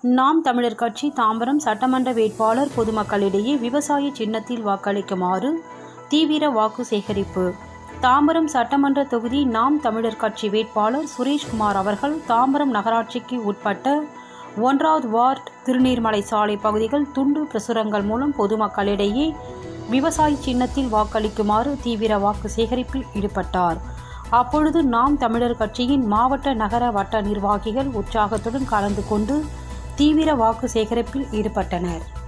நாம் தமிழர் கட்சி தாம்பரம் சட்டமன்ற வேட்பாளர் பொதுமக்களிடையே விவசாய சின்னத்தில் வாக்களிக்குமாறு தீவிர வாக்கு சேகரிப்பு தாம்பரம் சட்டமன்ற தொகுதி நாம் தமிழர் கட்சி வேட்பாளர் சுரேஷ்குமார் அவர்கள் தாம்பரம் நகராட்சிக்கு உட்பட்ட ஒன்றாவது வார்டு திருநீர்மலை சாலை பகுதிகள் துண்டு பிரசுரங்கள் மூலம் பொதுமக்களிடையே விவசாய சின்னத்தில் வாக்களிக்குமாறு தீவிர வாக்கு சேகரிப்பில் ஈடுபட்டார் அப்பொழுது நாம் தமிழர் கட்சியின் மாவட்ட நகர வட்ட நிர்வாகிகள் உற்சாகத்துடன் கலந்து கொண்டு தீவிர வாக்கு சேகரிப்பில் ஈடுபட்டனர்